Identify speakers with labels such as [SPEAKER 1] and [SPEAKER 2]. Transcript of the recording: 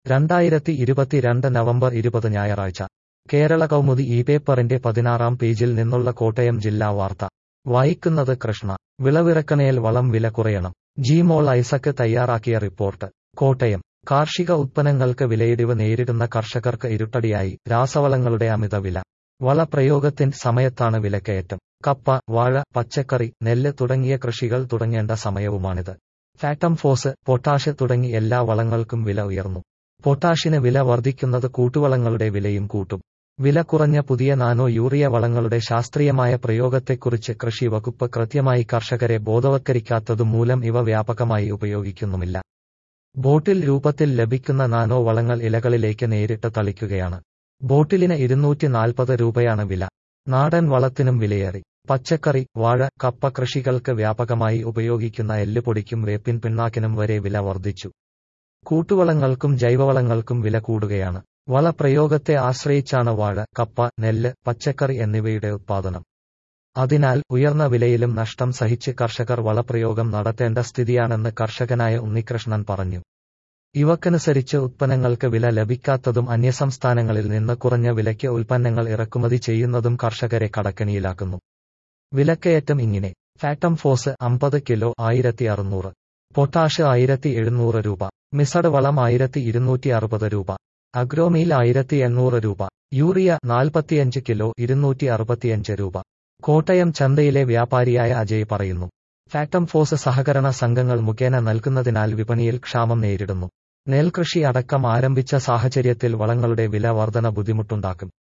[SPEAKER 1] രണ്ടായിരത്തി ഇരുപത്തിരണ്ട് നവംബർ ഇരുപത് ഞായറാഴ്ച കേരള കൗമുദി ഈ പേപ്പറിന്റെ പതിനാറാം പേജിൽ നിന്നുള്ള കോട്ടയം ജില്ലാ വാർത്ത വായിക്കുന്നത് കൃഷ്ണ വിളവിറക്കണേൽ വളം വില കുറയണം ജിമോൾ ഐസക്ക് തയ്യാറാക്കിയ റിപ്പോർട്ട് കോട്ടയം കാർഷിക ഉത്പന്നങ്ങൾക്ക് വിലയിടിവ് നേരിടുന്ന കർഷകർക്ക് ഇരുട്ടടിയായി രാസവളങ്ങളുടെ അമിത വില വളപ്രയോഗത്തിന്റെ സമയത്താണ് വിലക്കയറ്റം കപ്പ വാഴ പച്ചക്കറി നെല്ല് തുടങ്ങിയ കൃഷികൾ തുടങ്ങേണ്ട സമയവുമാണിത് ഫാറ്റം ഫോസ് പൊട്ടാഷ് തുടങ്ങി എല്ലാ വളങ്ങൾക്കും വില ഉയർന്നു പൊട്ടാഷിന് വില വർദ്ധിക്കുന്നത് കൂട്ടുവളങ്ങളുടെ വിലയും കൂട്ടും വില കുറഞ്ഞ പുതിയ നാനോ യൂറിയ വളങ്ങളുടെ ശാസ്ത്രീയമായ പ്രയോഗത്തെക്കുറിച്ച് കൃഷി വകുപ്പ് കൃത്യമായി കർഷകരെ ബോധവത്കരിക്കാത്തതുമൂലം ഇവ വ്യാപകമായി ഉപയോഗിക്കുന്നുമില്ല ബോട്ടിൽ രൂപത്തിൽ ലഭിക്കുന്ന നാനോ വളങ്ങൾ ഇലകളിലേക്ക് നേരിട്ട് തളിക്കുകയാണ് ബോട്ടിലിന് ഇരുന്നൂറ്റി നാൽപ്പത് രൂപയാണ് വില നാടൻ വളത്തിനും വിലയേറി പച്ചക്കറി വാഴ കപ്പ കൃഷികൾക്ക് വ്യാപകമായി ഉപയോഗിക്കുന്ന എല്ലുപൊടിക്കും വേപ്പിൻ പിണ്ണാക്കിനും വരെ വില വർദ്ധിച്ചു കൂട്ടുവളങ്ങൾക്കും ജൈവവളങ്ങൾക്കും വില കൂടുകയാണ് വളപ്രയോഗത്തെ ആശ്രയിച്ചാണ് വാഴ കപ്പ നെല്ല് പച്ചക്കറി എന്നിവയുടെ ഉത്പാദനം അതിനാൽ ഉയർന്ന വിലയിലും നഷ്ടം സഹിച്ച് കർഷകർ വളപ്രയോഗം നടത്തേണ്ട സ്ഥിതിയാണെന്ന് കർഷകനായ ഉണ്ണികൃഷ്ണൻ പറഞ്ഞു ഇവക്കനുസരിച്ച് ഉത്പന്നങ്ങൾക്ക് വില ലഭിക്കാത്തതും അന്യസംസ്ഥാനങ്ങളിൽ നിന്ന് കുറഞ്ഞ വിലയ്ക്ക് ഉൽപ്പന്നങ്ങൾ ഇറക്കുമതി ചെയ്യുന്നതും കർഷകരെ കടക്കണിയിലാക്കുന്നു വിലക്കയറ്റം ഇങ്ങനെ ഫാറ്റം ഫോസ് അമ്പത് കിലോ ആയിരത്തി അറുന്നൂറ് പൊട്ടാഷ് ആയിരത്തി എഴുന്നൂറ് രൂപ മിസഡ് വളം ആയിരത്തി ഇരുന്നൂറ്റി അറുപത് രൂപ അഗ്രോമീൽ ആയിരത്തി എണ്ണൂറ് രൂപ യൂറിയ നാൽപ്പത്തിയഞ്ച് കിലോ ഇരുന്നൂറ്റി അറുപത്തിയഞ്ച് രൂപ കോട്ടയം ചന്തയിലെ വ്യാപാരിയായ അജയ് പറയുന്നു ഫാറ്റം ഫോസ് സഹകരണ സംഘങ്ങൾ മുഖേന നൽകുന്നതിനാൽ വിപണിയിൽ ക്ഷാമം നേരിടുന്നു നെൽകൃഷി അടക്കം ആരംഭിച്ച സാഹചര്യത്തിൽ വളങ്ങളുടെ വില വർധന ബുദ്ധിമുട്ടുണ്ടാക്കും